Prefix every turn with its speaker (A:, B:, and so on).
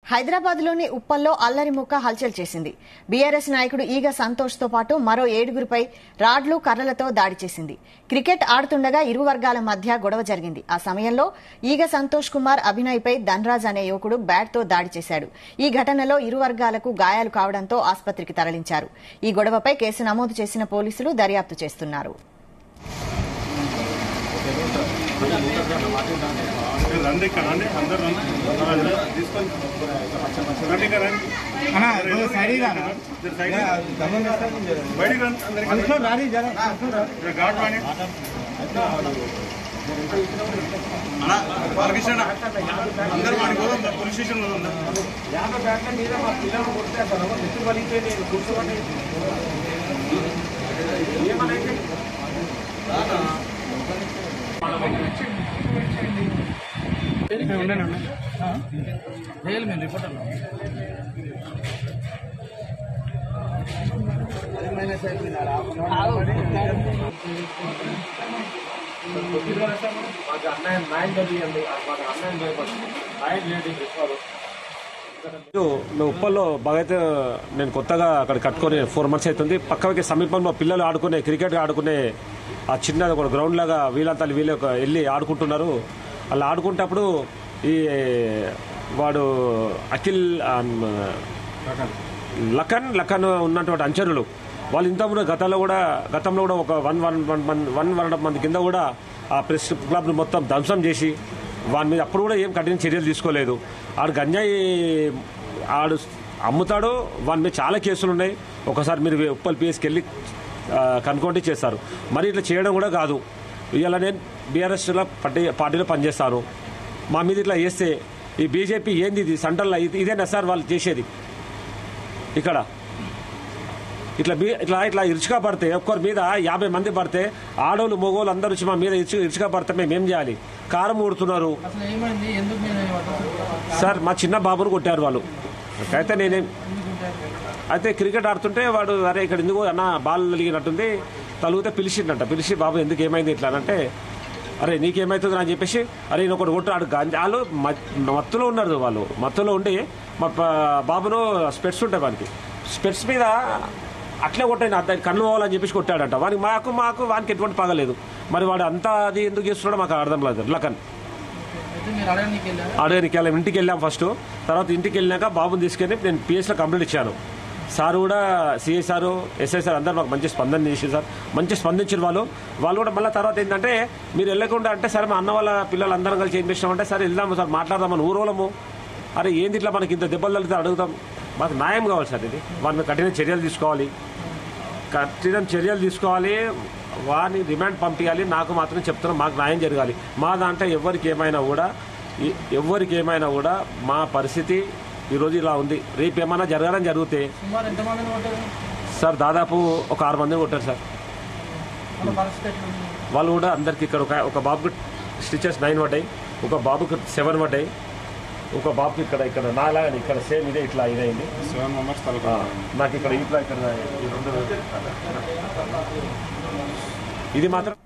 A: హైదరాబాద్ లోని ఉప్పల్లో అల్లరి ముక్క హల్చల్ చేసింది బీఆర్ఎస్ నాయకుడు ఈగ సంతోష్ తో పాటు మరో ఏడుగురిపై రాడ్లు కర్రలతో దాడి చేసింది క్రికెట్ ఆడుతుండగా ఇరు వర్గాల మధ్య గొడవ జరిగింది ఆ సమయంలో ఈగ సంతోష్ కుమార్ అభినయ్ పై ధనరాజ్ అనే యువకుడు బ్యాట్ తో దాడి చేశాడు ఈ ఘటనలో ఇరు వర్గాలకు గాయాలు కావడంతో ఆసుపత్రికి తరలించారు ఈ గొడవపై కేసు నమోదు చేసిన పోలీసులు దర్యాప్తు చేస్తున్నారు
B: రండి ఇక్కడ రండి అందరు రండి తీసుకొని రండి ఇక్కడ రండి
C: అన్నా కొంచెం సైడ్కి రానా?
B: ఇద్దరు సైడ్ బయటికి రండి అందరికీ.
C: కొంచెం రాని జర కొంచెం రా.
B: ఇక్కడ ఘాట్ రాని అన్నా, బాలకృష్ణ అన్న. అందరూ వాడికి పోదాం పోలీస్ స్టేషన్ పోదాం
C: ఉండండి, ఉండండి. చేయాలి మేము రిపోర్టర్
D: మాకు అన్యాయం న్యాయం జరిగింది మాకు అన్యాయం చేయబడింది న్యాయం చేయండి విశ్వాలు
E: మేము ఉప్పల్లో బాగైతే నేను కొత్తగా అక్కడ కట్టుకొని ఫోర్ మంత్స్ అవుతుంది పక్కకి సమీపంలో పిల్లలు ఆడుకునే క్రికెట్ ఆడుకునే ఆ చిన్నది ఒక గ్రౌండ్ లాగా వీళ్ళంతా వీళ్ళు ఒక వెళ్ళి ఆడుకుంటున్నారు అలా ఆడుకుంటప్పుడు ఈ వాడు అఖిల్ ఆ, లఖన్ లఖన్ ఉన్నటువంటి అంచరులు వాళ్ళు ఇంతకుముందు గతంలో కూడా గతంలో కూడా ఒక one one one one one one మంది కింద కూడా ఆ ప్రెస్ క్లబ్ను మొత్తం ధ్వంసం చేసి వాని మీద అప్పుడు కూడా ఏం కఠిన చర్యలు తీసుకోలేదు ఆడు గంజాయి ఆడు అమ్ముతాడు వాని మీద చాలా కేసులు ఉన్నాయి ఒకసారి మీరు ఉప్పల్ పిఎస్కి వెళ్ళి ఆ, కనుక్కోండి చేస్తారు మరి ఇట్లా చేయడం కూడా కాదు ఇవాళ నేను బీఆర్ఎస్లో పార్టీ పార్టీలో పనిచేస్తాను మా మీద ఇట్లా చేస్తే ఈ బీజేపీ ఏంది ఇది సెంట్రల్లో ఇది- ఇదేనా సార్ వాళ్ళు చేసేది ఇక్కడ ఇట్లా బీ ఇట్లా ఇట్లా ఇరుచుగా పడితే ఒక్కరి మీద యాభై మంది పడితే ఆడోళ్ళు మగోళ్ళు అందరూ వచ్చి మా మీద ఇరుచు ఇరుచుగా పడితే మేము ఏం చేయాలి కారం ఊడుతున్నారు
C: అసలు ఏమైంది ఎందుకు నేను
E: సార్ మా చిన్న బాబును కొట్టారు వాళ్ళు అయితే నేనేం అయితే క్రికెట్ ఆడుతుంటే వాడు అరే ఇక్కడ ఎందుకు అన్న బాల్ కలిగినట్టుంది తలుగుతే పిలిచిండంట పిలిచి బాబు ఎందుకు ఏమైంది ఇట్లా అని అంటే అరే నీకేమైతుంది అని చెప్పేసి అరే నేను ఒకటి కొట్టు ఆడు గాంజా- వాళ్ళు మ- మత్తులో ఉన్నారు వాళ్ళు మత్తులో ఉండి మా ప- బాబును స్పెట్స్ ఉంటాయి వానికి స్పెట్స్ మీద అట్లే కొట్టాను అతని కన్ను పోవాలని చెప్పేసి కొట్టాడంట వానికి మాకు మాకు వానికి ఎటువంటి పగలేదు మరి వాడు అంతా అది ఎందుకు చేస్తున్నాడో మాకు అర్థం లేదు లకన్
C: అయితే మీరు అడగడానికి వెళ్ళారు
E: అడగనికి వెళ్ళాం ఇంటికి వెళ్ళాం ఫస్ట్ తర్వాత ఇంటికి వెళ్ళాక బాబుని తీసుకెళ్ళి నేను పిఎస్లో కంప్లీట్ ఇచ్చాను సార్ కూడా సిఐ సారు ఎస్ఐ సార్ అందరు మాకు మంచి స్పందన చేసి సార్ మంచి స్పందించిన వాళ్ళు వాళ్ళు కూడా మళ్ళీ తర్వాత ఏంటంటే మీరు వెళ్ళకుండా అంటే సరే మా అన్న వాళ్ళ పిల్లలు అందరం కలిసి ఏం చేసినామంటే సరే వెళ్దాము సార్ మాట్లాడదామని ఊరోళము అరే ఏంది ఇట్లా మనకి ఇంత దెబ్బలు తగిలితే అడుగుతాం మాకు న్యాయం కావాలి సార్ ఇది వారిని కఠిన చర్యలు తీసుకోవాలి కఠిన చర్యలు తీసుకోవాలి వారిని రిమాండ్ పంపించాలి నాకు మాత్రం చెప్తున్నాం మాకు న్యాయం జరగాలి మా దాంట్లో ఎవరికి ఏమైనా కూడా ఎ- ఎవరికి ఏమైనా కూడా మా పరిస్థితి ఈరోజు ఇలా ఉంది రేపు ఏమైనా జరగాలని జరిగితే
C: సుమారు ఎంతమందిని కొట్టారు
E: సార్ దాదాపు ఒక ఆరు మంది కొట్టారు సార్
C: వాళ్ళ పరిస్థితి ఎట్లా ఉంది?
E: వాళ్ళు కూడా అందరికి ఇక్కడ ఒక ఒక బాబుకి స్టిచెస్ నైన్ పడ్డాయి ఒక బాబుకి సెవెన్ పడ్డాయి ఒక బాబుకి ఇక్కడ ఇక్కడ నాలాగా ఇక్కడ సేమ్ ఇదే ఇట్లా ఇదైంది
B: సెవెన్ మెంబర్స్ తలక
E: ఆ, నాకు ఇక్కడ ఇట్లా ఇక్కడ ఈ రెండు ఇది మాత్రం